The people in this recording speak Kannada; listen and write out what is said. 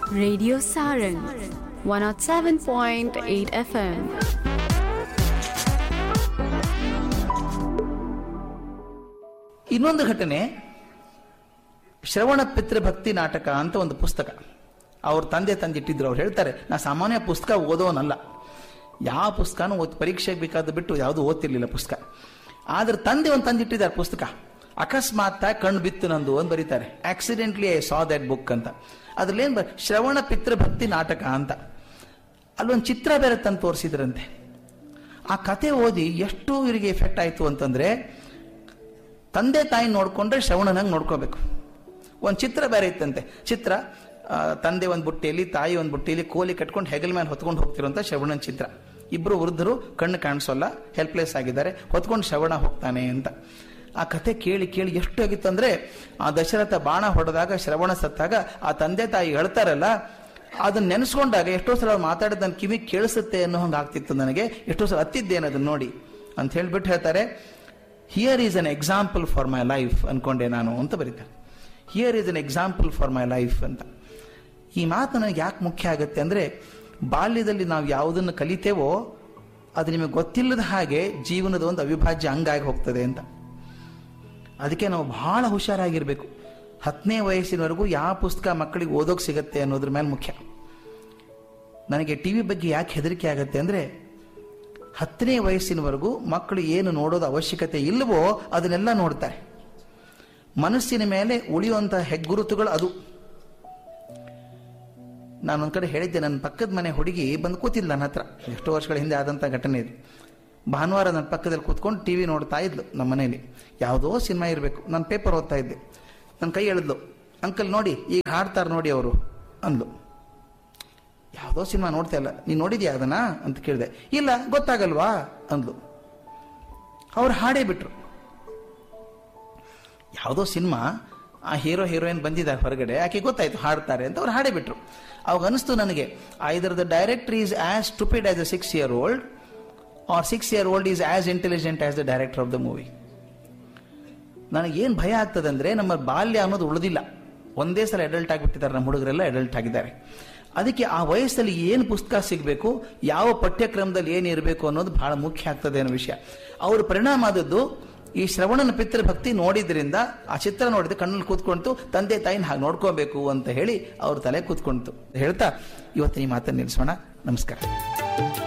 Radio Sarang 107.8 FM. ಇನ್ನೊಂದು ಘಟನೆ ಶ್ರವಣ ಪಿತೃ ಭಕ್ತಿ ನಾಟಕ ಅಂತ ಒಂದು ಪುಸ್ತಕ ಅವ್ರ ತಂದೆ ತಂದಿಟ್ಟಿದ್ರು ಅವ್ರು ಹೇಳ್ತಾರೆ ನಾ ಸಾಮಾನ್ಯ ಪುಸ್ತಕ ಓದೋನಲ್ಲ ಯಾವ ಪುಸ್ತಕನೂ ಓದ್ ಪರೀಕ್ಷೆಗೆ ಬೇಕಾದ ಬಿಟ್ಟು ಯಾವುದು ಓದ್ತಿರ್ಲಿಲ್ಲ ಪುಸ್ತಕ ಆದ್ರೆ ತಂದೆ ಒಂದು ತಂದಿಟ್ಟಿದ್ದಾರೆ ಪುಸ್ತಕ ಅಕಸ್ಮಾತ್ ಕಣ್ಣು ಬಿತ್ತು ನಂದು ಅಂತ ಬರೀತಾರೆ accidentally I saw that book ಅಂತ ಅದ್ರಲ್ಲೇನು ಬ ಶ್ರವಣ ಪಿತೃ ಭಕ್ತಿ ನಾಟಕ ಅಂತ ಅಲ್ಲೊಂದು ಚಿತ್ರ ಬೇರೆ ತಂದು ತೋರಿಸಿದ್ರಂತೆ ಆ ಕತೆ ಓದಿ ಎಷ್ಟು ಇವರಿಗೆ ಎಫೆಕ್ಟ್ ಆಯಿತು ಅಂತಂದ್ರೆ ತಂದೆ ತಾಯಿ ನೋಡ್ಕೊಂಡ್ರೆ ಶ್ರವಣನಂಗೆ ನೋಡ್ಕೋಬೇಕು ಒಂದು ಚಿತ್ರ ಬೇರೆ ಇತ್ತಂತೆ ಚಿತ್ರ ಆ, ತಂದೆ ಒಂದು ಬುಟ್ಟಿಯಲ್ಲಿ ತಾಯಿ ಒಂದು ಬುಟ್ಟಿಯಲ್ಲಿ ಕೋಲಿ ಕಟ್ಕೊಂಡು ಹೆಗಲ ಮೇಲೆ ಹೊತ್ಕೊಂಡು ಹೋಗ್ತಿರೋಂಥ ಶ್ರವಣನ ಚಿತ್ರ ಇಬ್ರು ವೃದ್ಧರು ಕಣ್ಣು ಕಾಣಿಸೋಲ್ಲ ಹೆಲ್ಪ್ಲೆಸ್ ಆಗಿದ್ದಾರೆ ಹೊತ್ಕೊಂಡು ಶ್ರವಣ ಹೋಗ್ತಾನೆ ಅಂತ ಆ ಕತೆ ಕೇಳಿ ಕೇಳಿ ಎಷ್ಟು ಆಗಿತ್ತಂದ್ರೆ ಆ ದಶರಥ ಬಾಣ ಹೊಡೆದಾಗ ಶ್ರವಣ ಸತ್ತಾಗ ಆ ತಂದೆ ತಾಯಿ ಹೇಳ್ತಾರಲ್ಲ ಅದನ್ನ ನೆನೆಸ್ಕೊಂಡಾಗ ಎಷ್ಟೋ ಸಲ ಅವ್ರು ಮಾತಾಡಿದ ನನ್ನ ಕಿವಿ ಕೇಳಿಸುತ್ತೆ ಅನ್ನೋ ಹಂಗೆ ಆಗ್ತಿತ್ತು ನನಗೆ ಎಷ್ಟೋ ಸಲ ಹತ್ತಿದ್ದೇನೆ ಅದನ್ನ ನೋಡಿ ಅಂತ ಹೇಳ್ಬಿಟ್ಟು ಹೇಳ್ತಾರೆ here is an example for my life ಅನ್ಕೊಂಡೆ ನಾನು ಅಂತ ಬರೀತಾರೆ here is an example for my life ಅಂತ ಈ ಮಾತು ನನಗೆ ಯಾಕೆ ಮುಖ್ಯ ಆಗುತ್ತೆ ಅಂದರೆ ಬಾಲ್ಯದಲ್ಲಿ ನಾವು ಯಾವುದನ್ನು ಕಲಿತೇವೋ ಅದು ನಿಮಗೆ ಗೊತ್ತಿಲ್ಲದ ಹಾಗೆ ಜೀವನದ ಒಂದು ಅವಿಭಾಜ್ಯ ಅಂಗಾಗಿ ಹೋಗ್ತದೆ ಅಂತ ಅದಕ್ಕೆ ನಾವು ಬಹಳ ಹುಷಾರಾಗಿರ್ಬೇಕು ಹತ್ತನೇ ವಯಸ್ಸಿನವರೆಗೂ ಯಾವ ಪುಸ್ತಕ ಮಕ್ಕಳಿಗೆ ಓದೋಕೆ ಸಿಗತ್ತೆ ಅನ್ನೋದ್ರ ಮೇಲೆ ಮುಖ್ಯ ನನಗೆ ಟಿ ವಿ ಬಗ್ಗೆ ಯಾಕೆ ಹೆದರಿಕೆ ಆಗುತ್ತೆ ಅಂದರೆ ಹತ್ತನೇ ವಯಸ್ಸಿನವರೆಗೂ ಮಕ್ಕಳು ಏನು ನೋಡೋದು ಅವಶ್ಯಕತೆ ಇಲ್ಲವೋ ಅದನ್ನೆಲ್ಲ ನೋಡ್ತಾರೆ ಮನಸ್ಸಿನ ಮೇಲೆ ಉಳಿಯುವಂತಹ ಹೆಗ್ಗುರುತುಗಳು ಅದು ನಾನೊಂದು ಕಡೆ ಹೇಳಿದ್ದೆ ನನ್ನ ಪಕ್ಕದ ಮನೆ ಹುಡುಗಿ ಬಂದು ಕೂತಿದ್ಲು ನನ್ನ ಹತ್ರ ಎಷ್ಟೋ ವರ್ಷಗಳ ಹಿಂದೆ ಆದಂಥ ಘಟನೆ ಇದು ಭಾನುವಾರ ನನ್ನ ಪಕ್ಕದಲ್ಲಿ ಕೂತ್ಕೊಂಡು ಟಿ ವಿ ನೋಡ್ತಾ ಇದ್ಲು ನಮ್ಮ ಮನೇಲಿ ಯಾವುದೋ ಸಿನಿಮಾ ಇರಬೇಕು ನಾನು ಪೇಪರ್ ಓದ್ತಾ ಇದ್ದೆ ನನ್ನ ಕೈ ಎಳೆದ್ಲು ಅಂಕಲ್ ನೋಡಿ ಈಗ ಹಾಡ್ತಾರೆ ನೋಡಿ ಅವರು ಅಂದ್ಲು ಯಾವುದೋ ಸಿನಿಮಾ ನೋಡ್ತಾ ಇಲ್ಲ ನೀನು ನೋಡಿದ್ಯಾ ಅದನ್ನ ಅಂತ ಕೇಳಿದೆ ಇಲ್ಲ ಗೊತ್ತಾಗಲ್ವಾ ಅಂದ್ಲು ಅವ್ರು ಹಾಡೇ ಬಿಟ್ರು ಯಾವುದೋ ಸಿನಿಮಾ ಆ ಹೀರೋ ಹೀರೋಯಿನ್ ಬಂದಿದ್ದಾರೆ ಹೊರಗಡೆ ಆಕೆ ಗೊತ್ತಾಯ್ತು ಹಾಡ್ತಾರೆ ಅಂತ ಅವ್ರು ಹಾಡೇ ಬಿಟ್ರು ಅವಾಗ ಅನಿಸ್ತು ನನಗೆ either the director is as stupid as a six year old or six year old is as intelligent as the director of the movie ನನಗೇನು ಭಯ ಆಗ್ತದೆ ಅಂದರೆ ನಮ್ಮ ಬಾಲ್ಯ ಅನ್ನೋದು ಉಳಿದಿಲ್ಲ ಒಂದೇ ಸಲ ಅಡಲ್ಟ್ ಆಗಿಬಿಟ್ಟಿದ್ದಾರೆ ನಮ್ಮ ಹುಡುಗರೆಲ್ಲ ಅಡಲ್ಟ್ ಆಗಿದ್ದಾರೆ ಅದಕ್ಕೆ ಆ ವಯಸ್ಸಲ್ಲಿ ಏನು ಪುಸ್ತಕ ಸಿಗಬೇಕು ಯಾವ ಪಠ್ಯಕ್ರಮದಲ್ಲಿ ಏನು ಇರಬೇಕು ಅನ್ನೋದು ಬಹಳ ಮುಖ್ಯ ಆಗ್ತದೆ ಅನ್ನೋ ವಿಷಯ ಅವ್ರ ಪರಿಣಾಮ ಆದದ್ದು ಈ ಶ್ರವಣನ ಪಿತೃಭಕ್ತಿ ನೋಡಿದ್ರಿಂದ ಆ ಚಿತ್ರ ನೋಡಿದ ಕಣ್ಣಲ್ಲಿ ಕೂತ್ಕೊಂತು ತಂದೆ ತಾಯಿನ ಹಾಗೆ ನೋಡ್ಕೋಬೇಕು ಅಂತ ಹೇಳಿ ಅವ್ರ ತಲೆ ಕೂತ್ಕೊಂತು ಹೇಳ್ತಾ ಇವತ್ತಿನ ಈ ಮಾತನ್ನು ನಿಲ್ಲಿಸೋಣ ನಮಸ್ಕಾರ